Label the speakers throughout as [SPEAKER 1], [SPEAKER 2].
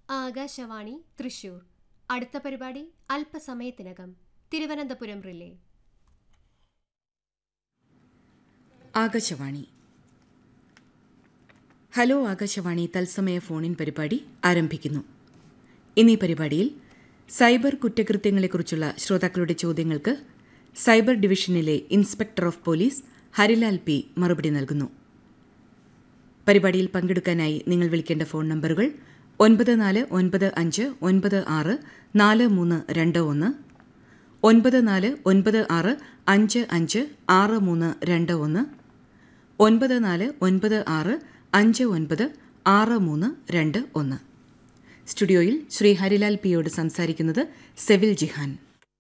[SPEAKER 1] ആകാശവാണി തൃശൂർ അടുത്ത പരിപാടി അല്പസമയത്തിനകം തിരുവനന്തപുരം റിലേ
[SPEAKER 2] ആകാശവാണി ഹലോ ആകാശവാണി തത്സമയ ഫോണിൻ പരിപാടി ആരംഭിക്കുന്നു ഇന്നീ പരിപാടിയിൽ സൈബർ കുറ്റകൃത്യങ്ങളെക്കുറിച്ചുള്ള ശ്രോതാക്കളുടെ ചോദ്യങ്ങൾക്ക് സൈബർ ഡിവിഷനിലെ inspector of police Harilal P മറുപടി നൽകുന്നു പരിപാടിയിൽ പങ്കെടുക്കാനായി നിങ്ങൾ വിളിക്കേണ്ട ഫോൺ നമ്പറുകൾ ഒൻപത് നാല് ഒൻപത് അഞ്ച് ഒൻപത് ആറ് നാല് മൂന്ന് രണ്ട് ഒന്ന് ഒൻപത് നാല് ഒൻപത് ആറ് അഞ്ച് അഞ്ച് ആറ് മൂന്ന് രണ്ട് ഒന്ന് ഒൻപത് നാല് ഒൻപത് ആറ് അഞ്ച് ഒൻപത് ആറ് മൂന്ന് രണ്ട് ഒന്ന് സ്റ്റുഡിയോയിൽ ശ്രീ ഹരിലാൽ പിയോട് സംസാരിക്കുന്നത് സെവിൽ ജിഹാൻ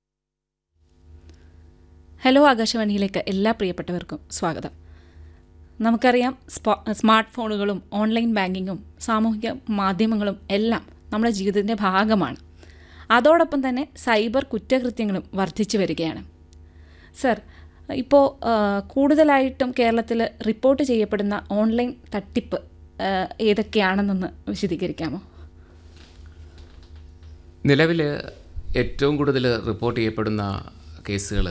[SPEAKER 3] ഹലോ ആകാശവാണിയിലേക്ക് എല്ലാ പ്രിയപ്പെട്ടവർക്കും സ്വാഗതം നമുക്കറിയാം സ്പോ- സ്മാർട്ട് ഫോണുകളും ഓൺലൈൻ ബാങ്കിങ്ങും സാമൂഹിക മാധ്യമങ്ങളും എല്ലാം നമ്മുടെ ജീവിതത്തിൻ്റെ ഭാഗമാണ് അതോടൊപ്പം തന്നെ സൈബർ കുറ്റകൃത്യങ്ങളും വർദ്ധിച്ചു വരികയാണ് സർ ഇപ്പോൾ കൂടുതലായിട്ടും കേരളത്തിൽ റിപ്പോർട്ട് ചെയ്യപ്പെടുന്ന ഓൺലൈൻ തട്ടിപ്പ് ആ, ഏതൊക്കെയാണെന്നൊന്ന് വിശദീകരിക്കാമോ
[SPEAKER 4] നിലവിൽ ഏറ്റവും കൂടുതൽ റിപ്പോർട്ട് ചെയ്യപ്പെടുന്ന കേസുകൾ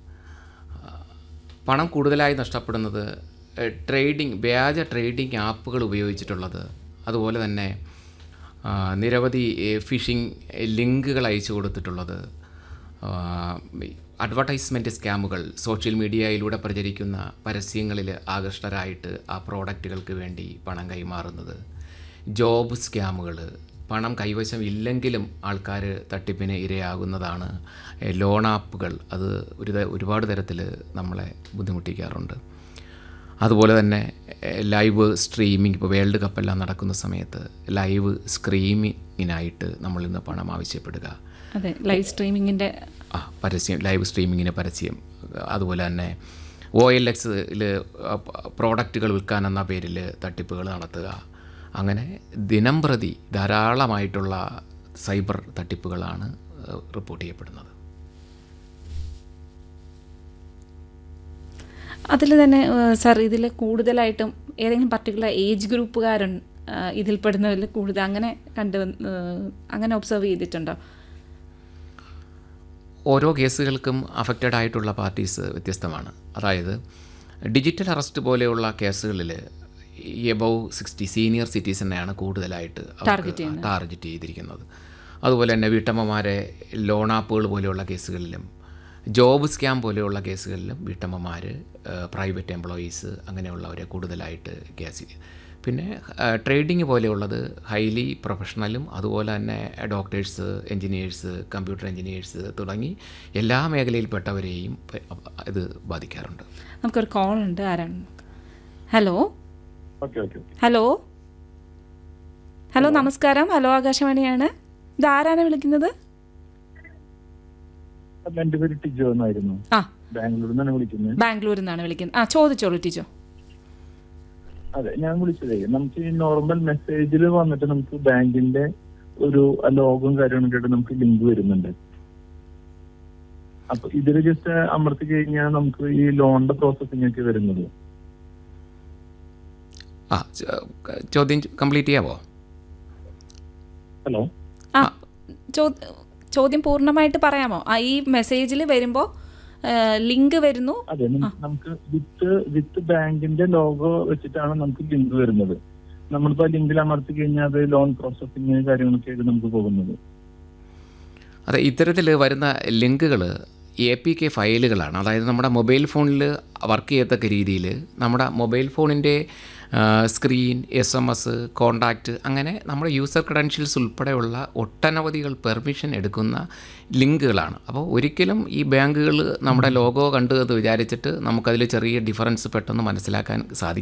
[SPEAKER 4] പണം കൂടുതലായി നഷ്ടപ്പെടുന്നത് ഏഹ്, ട്രേഡിംഗ് വ്യാജ ട്രേഡിംഗ് ആപ്പുകൾ ഉപയോഗിച്ചിട്ടുള്ളത് അതുപോലെ തന്നെ ആ, നിരവധി ഏഹ്, ഫിഷിംഗ് ലിങ്കുകൾ അയച്ചു കൊടുത്തിട്ടുള്ളത് അഡ്വർടൈസ്മെൻറ്റ് സ്കാമുകൾ സോഷ്യൽ മീഡിയയിലൂടെ പ്രചരിക്കുന്ന പരസ്യങ്ങളിൽ ആകൃഷ്ടരായിട്ട് ആ പ്രോഡക്റ്റുകൾക്ക് വേണ്ടി പണം കൈമാറുന്നത് ജോബ് സ്കാമുകൾ പണം കൈവശം ഇല്ലെങ്കിലും ആൾക്കാർ തട്ടിപ്പിന് ഇരയാകുന്നതാണ് ഏ, ലോൺ ആപ്പുകൾ അത് ഒരു ത- ഒരുപാട് തരത്തിൽ നമ്മളെ ബുദ്ധിമുട്ടിക്കാറുണ്ട് അതുപോലെ തന്നെ ഏ, ലൈവ് സ്ട്രീമിംഗ് ഇപ്പോൾ വേൾഡ് കപ്പെല്ലാം നടക്കുന്ന സമയത്ത് ലൈവ് സ്ട്രീമിങ്ങിനായിട്ട് നമ്മളിൽ നിന്ന് പണം ആവശ്യപ്പെടുക
[SPEAKER 3] അതെ ലൈവ് സ്ട്രീമിങ്ങിൻ്റെ
[SPEAKER 4] ആ പരസ്യം ലൈവ് സ്ട്രീമിങ്ങിന് പരസ്യം അതുപോലെ തന്നെ ഒ എൽ എക്സിൽ പ്രോഡക്റ്റുകൾ വിൽക്കാനെന്ന പേരിൽ തട്ടിപ്പുകൾ നടത്തുക അങ്ങനെ ദിനം പ്രതി ധാരാളമായിട്ടുള്ള സൈബർ തട്ടിപ്പുകളാണ് ഏഹ്, റിപ്പോർട്ട് ചെയ്യപ്പെടുന്നത്
[SPEAKER 3] അതിൽ തന്നെ ഏഹ്, സാർ ഇതിൽ കൂടുതലായിട്ടും ഏതെങ്കിലും പർട്ടിക്കുലർ ഏജ് ഗ്രൂപ്പുകാരൻ ഏഹ്, ഇതിൽപ്പെടുന്നതിൽ കൂടുതൽ അങ്ങനെ കണ്ടു ഏഹ്, അങ്ങനെ ഒബ്സർവ് ചെയ്തിട്ടുണ്ടോ
[SPEAKER 4] ഓരോ കേസുകൾക്കും അഫക്റ്റഡ് ആയിട്ടുള്ള പാർട്ടീസ് വ്യത്യസ്തമാണ് അതായത് ഡിജിറ്റൽ അറസ്റ്റ് പോലെയുള്ള കേസുകളിൽ എബവ് സിക്സ്റ്റി സീനിയർ സിറ്റിസനെയാണ് കൂടുതലായിട്ട് അവർക്ക് ടാർഗറ്റ് ചെയ്തിരിക്കുന്നത് അതുപോലെ തന്നെ വീട്ടമ്മമാരെ ലോൺ ആപ്പുകൾ പോലെയുള്ള കേസുകളിലും ജോബ് സ്കാം പോലെയുള്ള കേസുകളിലും വീട്ടമ്മമാർ പ്രൈവറ്റ് എംപ്ലോയീസ് അങ്ങനെയുള്ളവരെ കൂടുതലായിട്ട് കേസ് പിന്നെ ട്രേഡിംഗ് പോലെയുള്ളത് ഹൈലി പ്രൊഫഷണലും അതുപോലെ തന്നെ ഡോക്ടേഴ്സ് എൻജിനീയേഴ്സ് കമ്പ്യൂട്ടർ എൻജിനീയേഴ്സ് തുടങ്ങി എല്ലാ മേഖലയിൽപ്പെട്ടവരെയും പ- ഇത് ബാധിക്കാറുണ്ട്
[SPEAKER 3] നമുക്കൊരു കോൾ ഉണ്ട് ആരാണ് hello
[SPEAKER 5] okay okay
[SPEAKER 3] hello hello നമസ്കാരം ഹലോ ആകാശവാണിയാണ് ഇത് ആരാണ് വിളിക്കുന്നത്
[SPEAKER 5] അപ്പൊ എന്റെ പേര് ടിജോ എന്നായിരുന്നു
[SPEAKER 3] ആ
[SPEAKER 5] ബാംഗ്ലൂരിൽ നിന്നാണ് വിളിക്കുന്നത്
[SPEAKER 3] ബാംഗ്ലൂരിൽ നിന്നാണ് വിളിക്കുന്നത് ആ ചോദിച്ചോളൂ ടീച്ചോ
[SPEAKER 5] അതെ ഞാൻ വിളിച്ചതേ നമുക്ക് ഈ നോർമൽ മെസ്സേജിൽ വന്നിട്ട് നമുക്ക് ബാങ്കിന്റെ ഒരു ലോഗും കാര്യങ്ങളൊക്കെ ആയിട്ട് നമുക്ക് ലിങ്ക് വരുന്നുണ്ട് അപ്പൊ ഇതിൽ ജസ്റ്റ് അമർത്തി കഴിഞ്ഞാൽ നമുക്ക് ഈ ലോണിന്റെ പ്രോസസ്സിംഗ് ഒക്കെ വരുന്നത്
[SPEAKER 4] ആ ച- ചോദ്യം കംപ്ലീറ്റ് ചെയ്യാവോ
[SPEAKER 5] ഹലോ
[SPEAKER 3] ആ ചോ- ചോദ്യം പൂർണ്ണമായിട്ട് പറയാമോ ആ ഈ മെസ്സേജിൽ വരുമ്പോൾ ലിങ്ക് വരുന്നു
[SPEAKER 5] അതെ നമുക്ക് നമുക്ക് വിത്ത് വിത്ത് ബാങ്കിന്റെ ലോഗോ വെച്ചിട്ടാണ് നമുക്ക് ലിങ്ക് വരുന്നത് നമ്മളിപ്പോ ലിങ്കിൽ അമർത്തി കഴിഞ്ഞാൽ അത് ലോൺ പ്രോസസ്സിംഗ് കാര്യങ്ങളൊക്കെ ആയിട്ട് നമുക്ക് പോകുന്നത്
[SPEAKER 4] അതെ ഇത്തരത്തിൽ വരുന്ന ലിങ്കുകൾ എ പി കെ ഫയലുകളാണ് അതായത് നമ്മുടെ മൊബൈൽ ഫോണിൽ വർക്ക് ചെയ്യത്തക്ക രീതിയിൽ നമ്മുടെ മൊബൈൽ ഫോണിൻ്റെ screen S M S contact അങ്ങനെ നമ്മുടെ യൂസർ ക്രെഡൻഷ്യൽസ് ഉൾപ്പെടെയുള്ള ഒട്ടനവധികൾ പെർമിഷൻ എടുക്കുന്ന ലിങ്കുകളാണ് അപ്പോൾ ഒരിക്കലും ഈ ബാങ്കുകൾ നമ്മുടെ ലോഗോ കണ്ടു എന്ന് വിചാരിച്ചിട്ട് നമുക്കതിൽ ചെറിയ ഡിഫറൻസ് പെട്ടെന്ന് മനസ്സിലാക്കാൻ സാധിക്കും